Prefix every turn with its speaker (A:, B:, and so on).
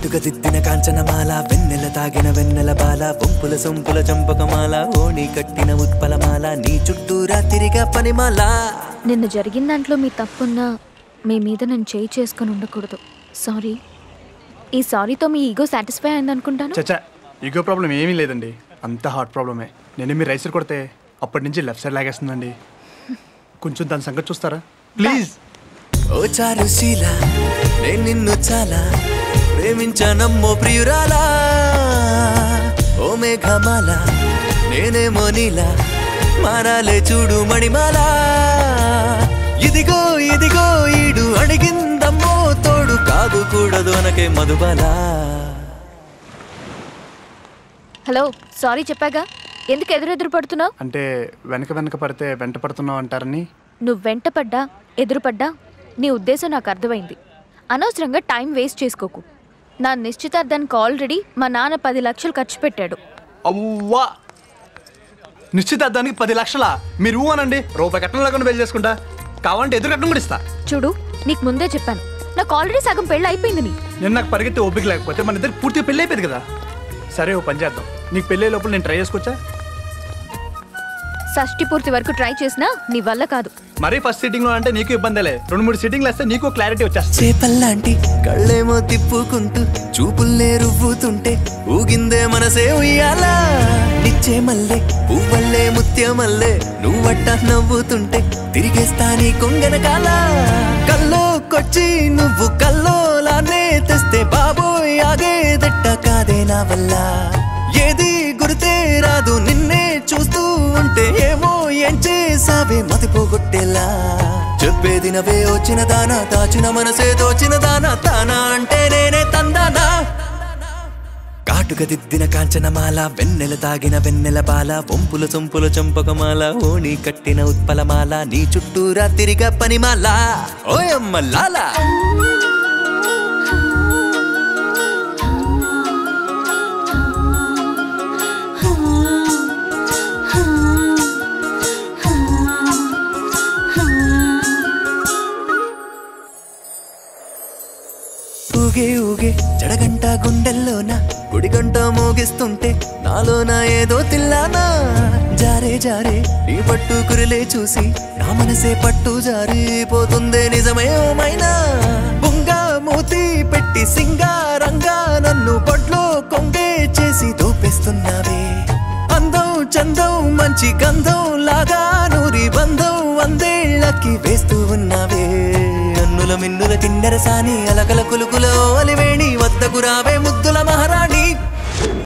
A: కాటుక దిద్దిన కాంచనమాల వెన్నెల తాగిన వెన్నెల బాల వంపుల సొంపుల చంపకమాల ఓణి కట్టిన ఉత్పలమాల నీ చుట్టూరా తిరిగా పనిమాల
B: నిన్న జరిగిన దాంట్లో మీ తప్పున్నా మీ మీద నేను చేయి చేసుకొని ఉండకూడదు సారీ ఈ సారీతో మీ ఈగో సాటిస్ఫై అయింది అనుకుంటాను
C: చచ్చా ఈగో ప్రాబ్లం ఏమీ లేదండి అంత హార్ట్ ప్రాబ్లమే నేను మీరు రైసర్ కొడితే అప్పటి నుంచి లెఫ్ట్ సైడ్ లాగేస్తుందండి కొంచెం దాని సంగతి చూస్తారా ప్లీజ్
A: ఓ చారు శీల నేను నిన్ను చాలా ప్రేమించానమ్మో ప్రియురాలా ఓ మేఘమాల నేనేమో నీలా మారాలే చూడు మణిమాల ఇదిగో ఇదిగో ఈడు అడిగిందమ్మో తోడు కాదు కూడదు అనకే మధుబాల
B: హలో సారీ చెప్పాగా ఎందుకు ఎదురెదురు పడుతున్నావు
C: అంటే వెనక వెనక పడితే వెంట పడుతున్నావు అంటారని
B: నువ్వు వెంటపడ్డా ఎదురుపడ్డా నీ ఉద్దేశం నాకు అర్థమైంది అనవసరంగా టైం వేస్ట్ చేసుకోకు నా నిశ్చితార్థానికి ఆల్రెడీ మా నాన్న పది లక్షలు ఖర్చు పెట్టాడు
C: అవ్వా నిశ్చితార్థానికి పది లక్షల మీరు ఊ అనండి రూపాయి కట్నం లేకుండా పెళ్లి చేసుకుంటా కావాలంటే ఎదురు కట్నం కూడా ఇస్తా
B: చూడు నీకు ముందే చెప్పాను నాకు ఆల్రెడీ సగం పెళ్ళి అయిపోయింది నీ
C: నేను నాకు పరిగెత్తే ఓపిక లేకపోతే మన ఇద్దరు పూర్తిగా పెళ్ళి అయిపోయింది కదా సరే ఓ పని చేద్దాం నీకు పెళ్ళే లోపల నేను ట్రై చేసుకోవచ్చా
B: షష్టి పూర్తి వరకు ట్రై చేసినా నీ వల్ల కాదు
C: మరీ ఫస్ట్ సీటింగ్ లో అంటే నీకు ఇబ్బందిలే రెండు మూడు సీటింగ్లు వస్తే నీకు క్లారిటీ వచ్చేస్తుంది
A: చేపల్లాంటి కళ్ళేమో తిప్పుకుంటూ చూపుల్నే రువ్వుతుంటే ఊగిందే మనసే ఉయ్యాలా నిచ్చే మల్లె పువ్వల్లే ముత్యమల్లే నువ్వట్ట నవ్వుతుంటే తిరిగేస్తా నీ కొంగనకాల కల్లోకొచ్చి నువ్వు కల్లోలానే తెస్తే బాబోయ్ ఆగేదట్ట కాదే నా వల్ల ఏది గురితే రాదు నిన్నే చూస్తూ ఉంటే ఏమో ఏం చేసావే మతిపోగొట్టేలా చెప్పేది నవే వచ్చిన దానా దాచిన మనసే దోచిన దానా తానా అంటే నేనే తందానా కాటుక దిద్దిన కాంచనమాల వెన్నెల తాగిన వెన్నెల బాల వంపుల సొంపుల చంపకమాల ఓణి కట్టిన ఉత్పలమాల నీ చుట్టూరా తిరిగా పనిమాల ఓయమ్మ లాలా ఊగే ఊగే జడగంట గుండెల్లోన గుడిగంట మోగిస్తుంటే నాలోన ఏదో తిల్లానా జారే జారే నీ పట్టు కురిలే చూసి నా మనసే పట్టు జారిపోతుందే నిజమే ఓమైనా బుంగా మూతి పెట్టి సింగారంగా నన్ను బొడ్లో కొంగే చేసి దూపేస్తున్నావే అందం చందం మంచి గంధం లాగా నూరి బంధం వందేళ్లకి వేస్తూ ఉన్నావే అన్నుల మిన్నుల కిన్నెర సాని అలకల కులుకుల అలివేణి వద్దకు రావే ముద్దుల మహారాణి